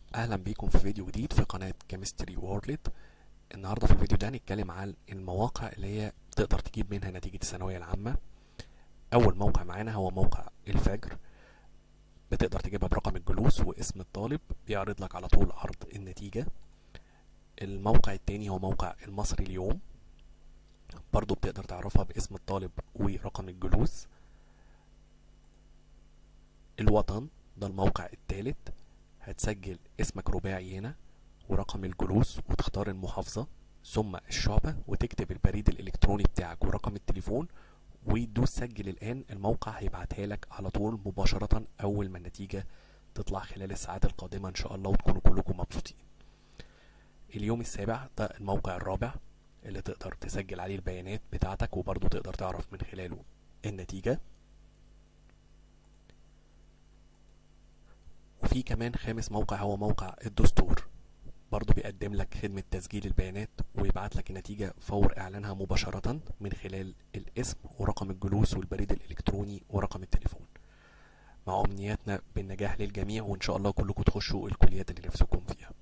اهلا بيكم في فيديو جديد في قناة كيمستري وورلد النهاردة في الفيديو ده هنتكلم عن المواقع اللي هي تقدر تجيب منها نتيجة الثانوية العامة اول موقع معانا هو موقع الفجر بتقدر تجيبها برقم الجلوس واسم الطالب بيعرض لك على طول عرض النتيجة الموقع التاني هو موقع المصري اليوم برضو بتقدر تعرفها باسم الطالب ورقم الجلوس الوطن ده الموقع التالت هتسجل اسمك رباعي هنا ورقم الجلوس وتختار المحافظة ثم الشعبة وتكتب البريد الإلكتروني بتاعك ورقم التليفون وتدوس سجل الآن الموقع هيبعتها لك على طول مباشرة أول ما النتيجة تطلع خلال الساعات القادمة إن شاء الله وتكونوا كلكم مبسوطين اليوم السابع ده الموقع الرابع اللي تقدر تسجل عليه البيانات بتاعتك وبرضه تقدر تعرف من خلاله النتيجة وفي كمان خامس موقع هو موقع الدستور برضه بيقدم لك خدمة تسجيل البيانات ويبعت لك النتيجة فور إعلانها مباشرة من خلال الاسم ورقم الجلوس والبريد الإلكتروني ورقم التليفون مع أمنياتنا بالنجاح للجميع وإن شاء الله كلكم تخشوا الكليات اللي نفسكم فيها